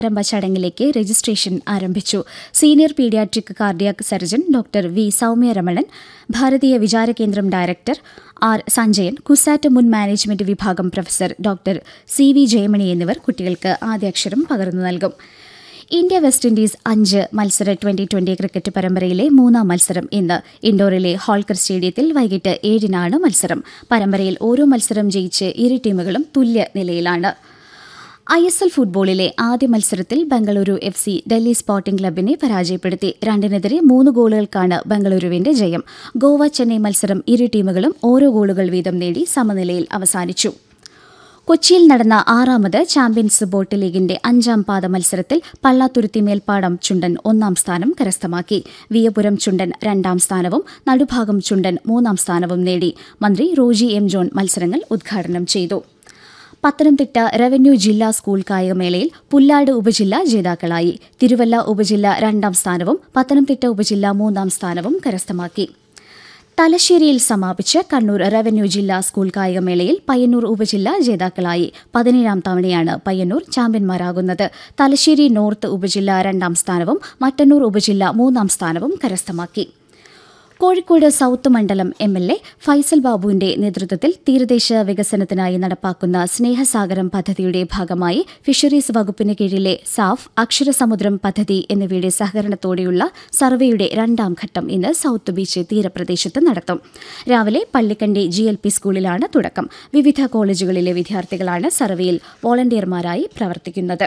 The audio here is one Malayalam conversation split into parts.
ആരംഭ ചടങ്ങിലേക്ക് രജിസ്ട്രേഷൻ ആരംഭിച്ചു senior paediatric cardiac surgeon doctor V Soumya Ramanan Bharatiya Vicharakendram director R Sanjayan CUSAT മുൻ മാനേജ്മെന്റ് വിഭാഗം professor doctor C V Jayamani എന്നിവർ കുട്ടികൾക്ക് ആദ്യാക്ഷരം പകർന്നു നൽകും ഇന്ത്യ വെസ്റ്റ് ഇൻഡീസ് അഞ്ച് മത്സര ട്വന്റി ട്വന്റി ക്രിക്കറ്റ് പരമ്പരയിലെ മൂന്നാം മത്സരം ഇന്ന് ഇൻഡോറിലെ ഹോൾക്കർ സ്റ്റേഡിയത്തിൽ വൈകിട്ട് ഏഴിനാണ് മത്സരം പരമ്പരയിൽ ഓരോ മത്സരം ജയിച്ച് ഇരു ടീമുകളും തുല്യ നിലയിലാണ് ഐ എസ് എൽ ഫുട്ബോളിലെ ആദ്യ മത്സരത്തിൽ Bengaluru F C Delhi sporting ക്ലബിനെ പരാജയപ്പെടുത്തി രണ്ടിനെതിരെ മൂന്ന് ഗോളുകൾക്കാണ് ബംഗളൂരുവിന്റെ ജയം ഗോവ ചെന്നൈ മത്സരം ഇരു ടീമുകളും ഓരോ ഗോളുകൾ വീതം നേടി സമനിലയിൽ അവസാനിച്ചു കൊച്ചിയിൽ നടന്ന ആറാമത് ചാമ്പ്യൻസ് ബോട്ട് ലീഗിന്റെ അഞ്ചാം പാദ മത്സരത്തിൽ പള്ളാത്തുരുത്തി മേൽപ്പാടം ചുണ്ടൻ ഒന്നാം സ്ഥാനം കരസ്ഥമാക്കി വിയപുരം ചുണ്ടൻ രണ്ടാം സ്ഥാനവും നടുഭാഗം ചുണ്ടൻ മൂന്നാം സ്ഥാനവും നേടി മന്ത്രി റോജി എം ജോൺ മത്സരങ്ങൾ ഉദ്ഘാടനം ചെയ്തു പത്തനംതിട്ട റവന്യൂ ജില്ലാ സ്കൂൾ കായികമേളയിൽ പുല്ലാട് ഉപജില്ല ജേതാക്കളായി തിരുവല്ല ഉപജില്ല രണ്ടാം സ്ഥാനവും പത്തനംതിട്ട ഉപജില്ല മൂന്നാം സ്ഥാനവും കരസ്ഥമാക്കി തലശ്ശേരിയിൽ സമാപിച്ച് കണ്ണൂർ റവന്യൂ ജില്ലാ സ്കൂൾ കായികമേളയിൽ പയ്യന്നൂർ ഉപജില്ല ജേതാക്കളായി പതിനേഴാം തവണയാണ് പയ്യന്നൂർ ചാമ്പ്യന്മാരാകുന്നത് തലശ്ശേരി നോർത്ത് ഉപജില്ല രണ്ടാം സ്ഥാനവും മട്ടന്നൂർ ഉപജില്ല മൂന്നാം സ്ഥാനവും കരസ്ഥമാക്കി കോഴിക്കോട് സൌത്ത് മണ്ഡലം എം എൽ എ ഫൈസൽ ബാബുവിന്റെ നേതൃത്വത്തിൽ തീരദേശ വികസനത്തിനായി നടപ്പാക്കുന്ന സ്നേഹസാഗരം പദ്ധതിയുടെ ഭാഗമായി ഫിഷറീസ് വകുപ്പിന് കീഴിലെ സാഫ് അക്ഷരസമുദ്രം പദ്ധതി എന്നിവയുടെ സഹകരണത്തോടെയുള്ള സർവേയുടെ രണ്ടാം ഘട്ടം ഇന്ന് സൌത്ത് ബീച്ച് തീരപ്രദേശത്ത് നടത്തും രാവിലെ പള്ളിക്കണ്ടി ജി എൽ പി സ്കൂളിലാണ് തുടക്കം വിവിധ കോളേജുകളിലെ വിദ്യാർത്ഥികളാണ് സർവേയിൽ വോളണ്ടിയർമാരായി പ്രവർത്തിക്കുന്നത്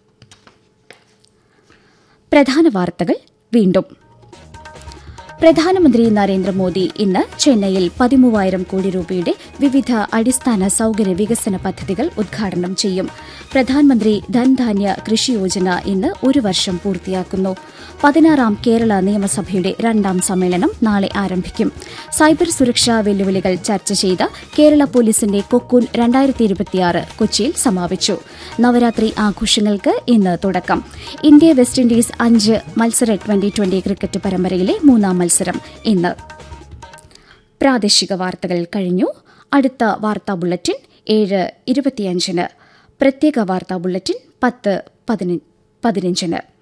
പ്രധാന വാർത്തകൾ വീണ്ടും പ്രധാനമന്ത്രി നരേന്ദ്രമോദി ഇന്ന് ചെന്നൈയിൽ പതിമൂവായിരം കോടി രൂപയുടെ വിവിധ അടിസ്ഥാന സൌകര്യ വികസന പദ്ധതികൾ ഉദ്ഘാടനം ചെയ്യും പ്രധാനമന്ത്രി ധൻധാന്യ കൃഷി യോജന ഇന്ന് ഒരു വർഷം പൂർത്തിയാക്കുന്നു പതിനാറാം കേരള നിയമസഭയുടെ രണ്ടാം സമ്മേളനം നാളെ ആരംഭിക്കും സൈബർ സുരക്ഷാ വെല്ലുവിളികൾ ചർച്ച ചെയ്ത കേരള പോലീസിന്റെ കൊക്കൂൻ രണ്ടായിരത്തി ഇരുപത്തിയാറ് കൊച്ചിയിൽ സമാപിച്ചു നവരാത്രി ആഘോഷങ്ങൾക്ക് ഇന്ന് തുടക്കം ഇന്ത്യ വെസ്റ്റ് ഇൻഡീസ് അഞ്ച് മത്സര ട്വന്റി ട്വന്റി ക്രിക്കറ്റ് പരമ്പരയിലെ മൂന്നാം മത്സരം ഇന്ന് പ്രാദേശിക വാർത്തകൾ കഴിഞ്ഞു അടുത്ത വാർത്താ ബുള്ളറ്റിൻ ഏഴ് ഇരുപത്തിയഞ്ചിന് പ്രത്യേക വാർത്താ ബുള്ളറ്റിൻ പത്ത് പതിനഞ്ചിന്